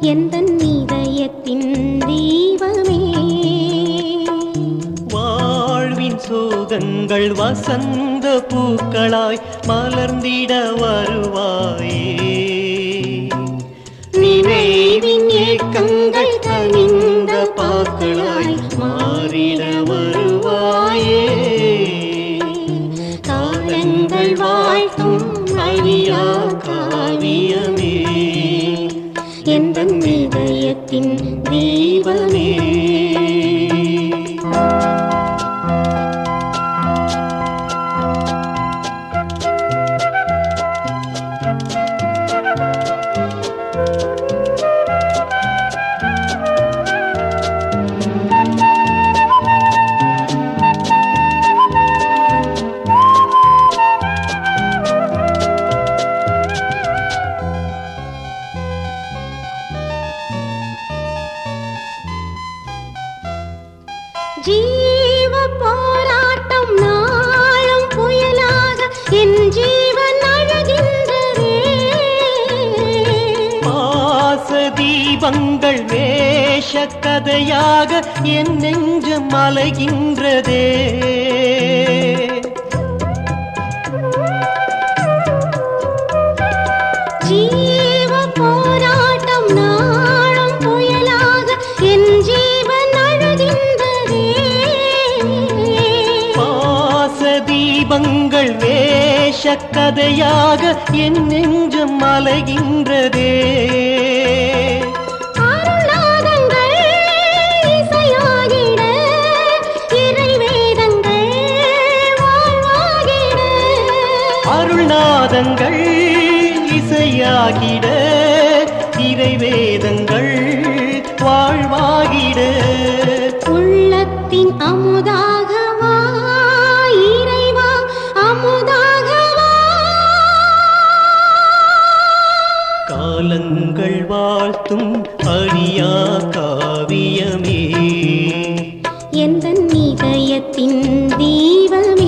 எந்த இதயத்தின் தீபமே வாழ்வின் சோகங்கள் வசந்த பூக்களாய் மலர்ந்திட வருவாயே நினைவின் ஏக்கங்கள் கனிந்த பாக்களாய் மாறிட வருவாயே காலங்கள் வாழ்த்தும் அழியா காவியமே எந்த இதயத்தின் தீபமே ஜீவ போராட்டம் நாளும் புயலாக என் ஜீவன் அழகின்றதே பாச தீபங்கள் வேஷ கதையாக என் நெஞ்சம் அலைகின்றதே ஜீவ போராட்டம் நாளும் புயலாக என் ஜீவன் அழகின்றதே பாச தீபங்கள் வேஷ கதையாக என் நெஞ்சம் அலைகின்றதே அருளாதங்கள் இசையாகிட இறைவேதங்கள் வாழ்வாகிட அருள்நாதங்கள் இசையாகிட இறைவேதங்கள் வாழ்வாகிட உள்ளத்தின் அமுதாகவா இறைவா அமுதாகவா காலங்கள் வாழ்த்தும் அழியா காவியமே எந்த இதயத்தின் தீபமே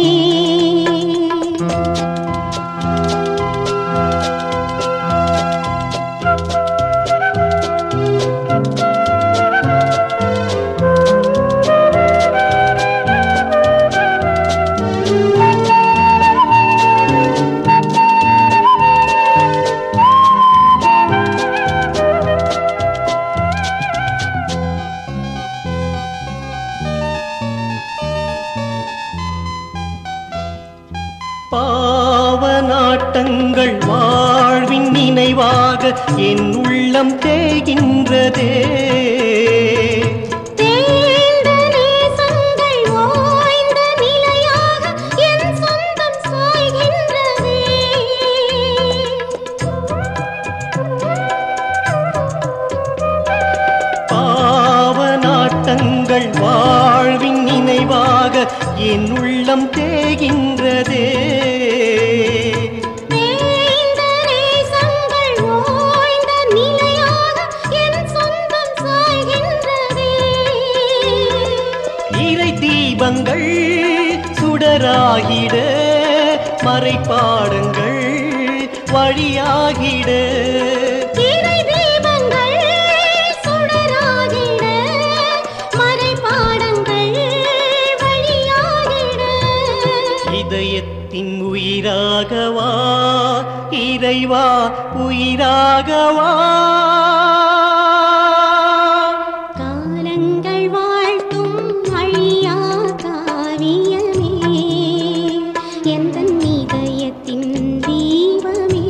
பாவநாட்டங்கள் வாழ்வின் நினைவாக என் உள்ளம் தேகின்றதே தேய்ந்த நேசங்கள் ஓய்ந்த நிலையாக என் சொந்தம் சாய்கின்றதே பாவநாட்டங்கள் வாழ்வின் நினைவாக என் உள்ளம் தேகின்றதே தேய்ந்த நேசங்கள் ஓய்ந்த நிலையாக என் சொந்தம் சாய்கின்றதே இறை தீபங்கள் சுடராகிட மறைப்பாடங்கள் வழியாகிட இறை தீபங்கள் சுடராகிட மறைபாடங்கள் வழியாகிட இதயத்தின் உயிராகவா இறைவா உயிராகவா காலங்கள் வாழ்த்தும் அழியா காவியமே எந்த இதயத்தின் தீபமே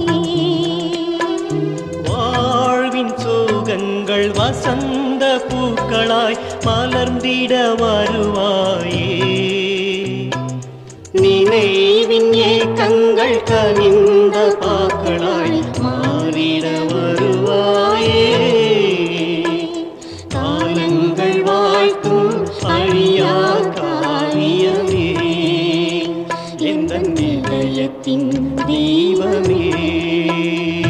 வாழ்வின் சோகங்கள் வசந்த பூக்களாய் மலர்ந்திட வருவாயே நினைவின் ஏக்கங்கள் கனிந்த பாக்களாய் மாறிட வருவாயே காலங்கள் வாழ்த்தும் அழியா காவியமே எந்த நிலையத்தின் தெய்வமே